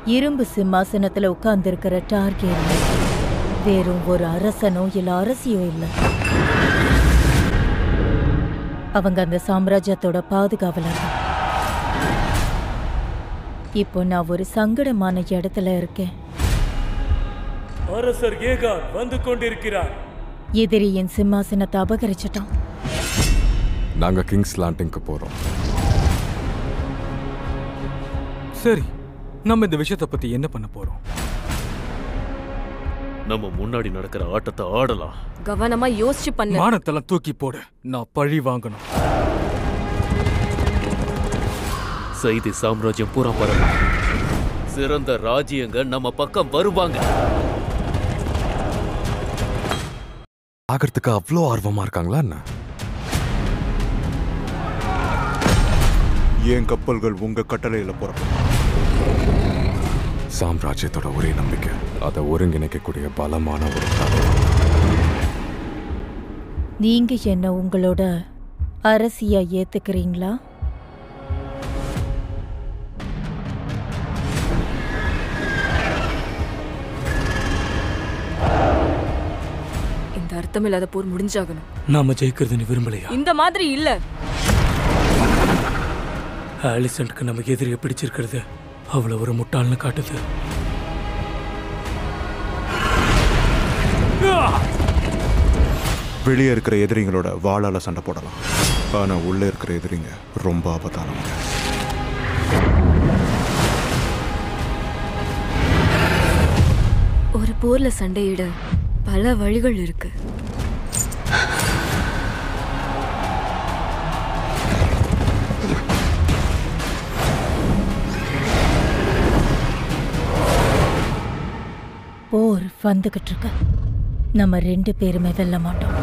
இரும்பு சிம்மாசனத்துல உட்கார்ந்திருக்கிற டார்கேரியன் வெறும் ஒரு அரசனோ இல்ல அரசியோ இல்ல அவங்க அந்த சாம்ராஜ்யத்தோட பாதுகாவலர்கள் இப்போ நான் ஒரு சங்கடமான இடத்துல இருக்கேன் அரசர் ஏகான் வந்து கொண்டிருக்கிறார் எதிரியின் சிம்மாசனத்தை அபகரிச்சிட்டான் நாங்க கிங்ஸ் லாண்டிங்க்கு போறோம் சரி நம்ம இந்த விஷயத்தை பத்தி என்ன பண்ண போறோம் நம்ம முன்னாடி நடக்கிற ஆட்டத்தை ஆடலாம் கவனமா யோசிச்சு பண்ணு மானத்தெல்லாம் தூக்கி போடு நான் பழி வாங்கணும் செய்தி சாம்ராஜ்யம் பூரா பரவும் சிறந்த ராஜ்யங்க நம்ம பக்கம் வருவாங்க ஆகிறதுக்கு அவ்வளோ ஆர்வமா இருக்காங்களா என்ன ஏன் கப்பல்கள் உங்க கட்டளையில புறப்படும் சாம்ராஜ்யத்தோட ஒரே நம்பிக்கை அதை ஒருங்கிணைக்கக்கூடிய பலமான ஒரு தலை நீங்க என்ன உங்களோட அரசியா ஏத்துக்கிறீங்களா இந்த அர்த்தமில்லாத போர் முடிஞ்சாகணும் நாம ஜெயிக்கிறது நீ விரும்பலையா இந்த மாதிரி இல்ல ஆலிசன்ட்க்கு நம்ம எதிரியை பிடிச்சிருக்கிறது அவளை ஒரு முட்டாள்னு காட்டுது வெளியே இருக்கிற எதிரிங்களோட வாளால சண்டை போடலாம் ஆனா உள்ள இருக்கிற எதிரிங்க ரொம்ப ஆபத்தானவங்க ஒரு போர்ல சண்டையிட பல வழிகள் இருக்கு போர் வந்துகிட்டு இருக்கு நம்ம ரெண்டு பேருமே வெல்ல மாட்டோம்